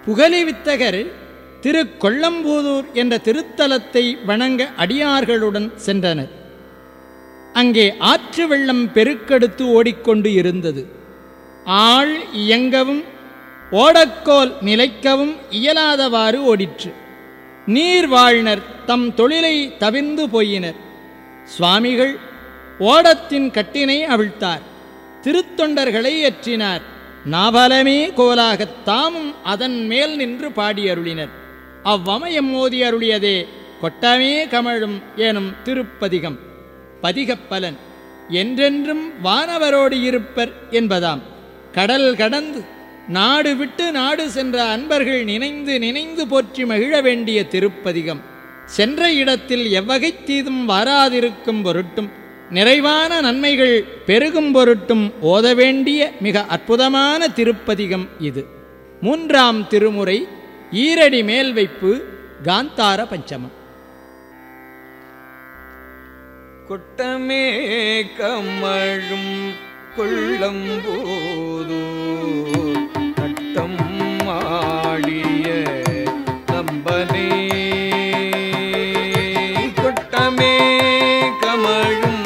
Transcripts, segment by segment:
புகலி வித்தகர் திரு கொள்ளம்பூதூர் என்ற திருத்தலத்தை வணங்க அடியார்களுடன் சென்றனர் அங்கே ஆற்று வெள்ளம் பெருக்கெடுத்து ஓடிக்கொண்டு இருந்தது ஆள் இயங்கவும் ஓடக்கோல் நிலைக்கவும் இயலாதவாறு ஓடிற்று நீர் வாழ்னர் தம் தொழிலை தவிர்ந்து போயினர் சுவாமிகள் ஓடத்தின் கட்டினை அவிழ்த்தார் திருத்தொண்டர்களை ஏற்றினார் நாபலமே கோலாகத் தாமும் அதன் மேல் நின்று பாடியருளினர் அவ்வமயம் மோதி அருளியதே கொட்டமே கமழும் எனும் திருப்பதிகம் பதிகப்பலன் என்றென்றும் வானவரோடு இருப்பர் என்பதாம் கடல் கடந்து நாடு விட்டு நாடு சென்ற அன்பர்கள் நினைந்து நினைந்து போற்றி மகிழ வேண்டிய திருப்பதிகம் சென்ற இடத்தில் எவ்வகை தீதும் வாராதிருக்கும் பொருட்டும் நிறைவான நன்மைகள் பெருகும் பொருட்டும் ஓத வேண்டிய மிக அற்புதமான திருப்பதிகம் இது மூன்றாம் திருமுறை ஈரடி மேல் வைப்பு காந்தார பஞ்சமம் கொட்டமே கமழும் கொள்ளம்போதோ கட்டம் ஆடிய நம்பனே கொட்டமே கமழும்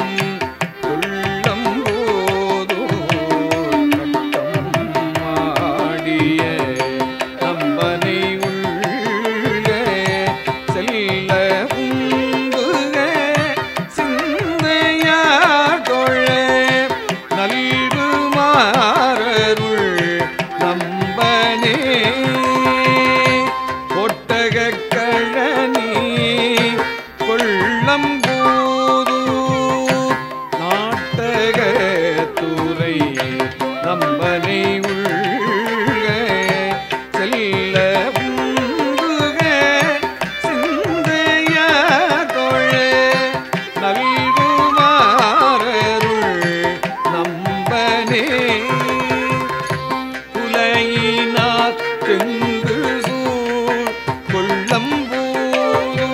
கொள்ளம்போதோ கட்டம் ஆடிய நம்பனை உள்ள செல்ல உம்புக சிந்தையார் தொழ நல்குமாரருள் நம்பனே ஒட்டகக் கழனி கொள்ளம்பூது நாட்டக துறை நம்பனை உள்ள செல்ல உம்புக சிந்தையா தொழ நல்குமாரருள் நம்பனே குலையினார் தெங்கு சூழ் கொள்ளம்பூரு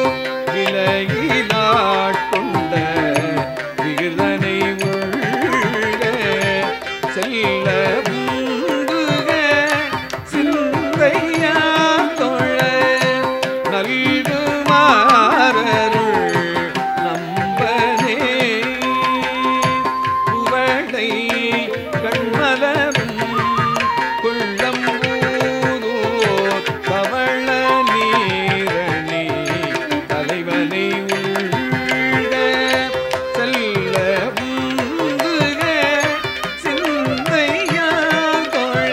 விலையிலாட் கொண்ட விகிதனை உள்ள செல்ல உந்துக சிந்தையா தொழ நல்குமாரருள் நம்பனே புவடை கண்மலரும் கொள்ளம்பூதோ பவள நீரணி தலைவனை உள்ள செல்ல உந்துக சிந்தையா தொழ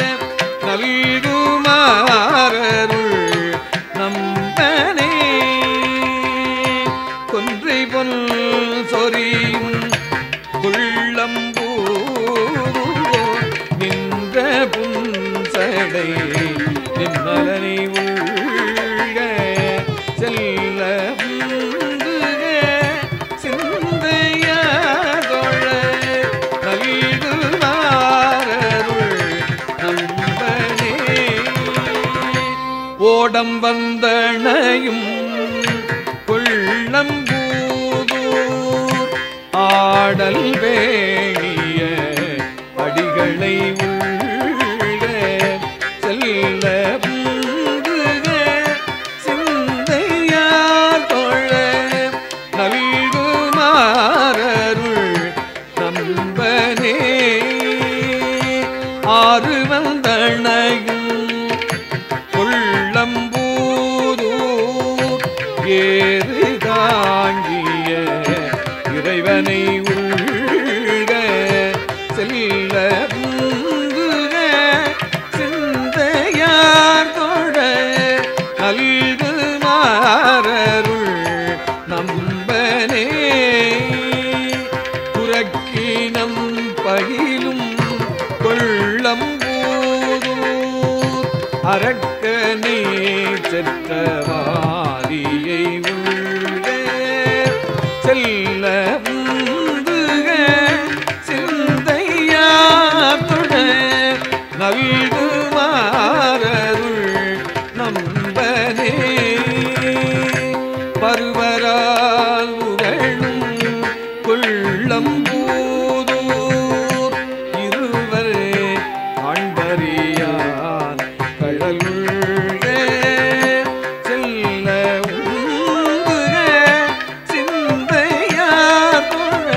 நல்குமாரருள் நம்பனே கொன்றை பொன் சொரியும் கொள்ளம்பூதோ நின்ற புன்சடை நின்னலனை உள்ள செல்ல உந்துக சிந்தையா தொழ நல்குமாரருள் நம்பனே ஓடம் வந்தணையும் கொள்ளம்பூதூர் ஆடல் வேணிய படிகளை உள்ள செல்ல உந்துக சிந்தையார் தொழ நல்குமாரருள் நம்பனே ஆறு வந்தணையும் கொள்ளம்பூதூர் ஏறு தாங்கிய இறைவனை உள்ள செல்ல உந்துக சிந்தையார் தொட நல்கு மாறருள் நம்பனே புறக்கினம் பயிலும் கொள்ளம்பூதூர் அரக்கனே செற்றவாரியை உள்ள செல்ல உந்துக சிந்தையாத்துட நல்குமாரருள் நம்பனே பருவரால் உகழும் கொள்ளம்பூதூர் இருவர் ஆண்பரியான் கழ மருள்க செல்ல உங்குக சிந்தையாதுழ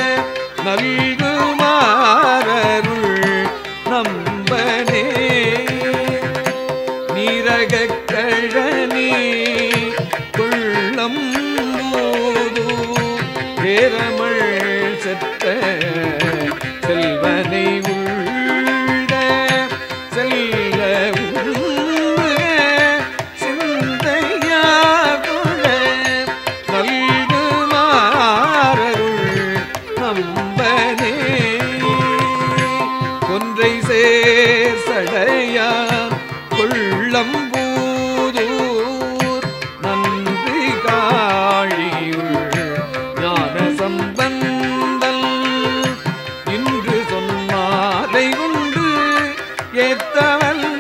நல்குமாரருள் நம்பனே நீரகக் கழனி கொள்ளம் போது பேரமள் செத்த செல்வனை உள்ள செல்ல உள்ள சிந்தையாகுள்ள நல்குமாரருள் நம்பனே கொன்றை சேர் சடையான் கொள்ளம்பூதூர் நன்றி காழியுள் ஞான சம்பந்தல் இன்று சொன்னாலை உண்டு ஏத்தவல்ல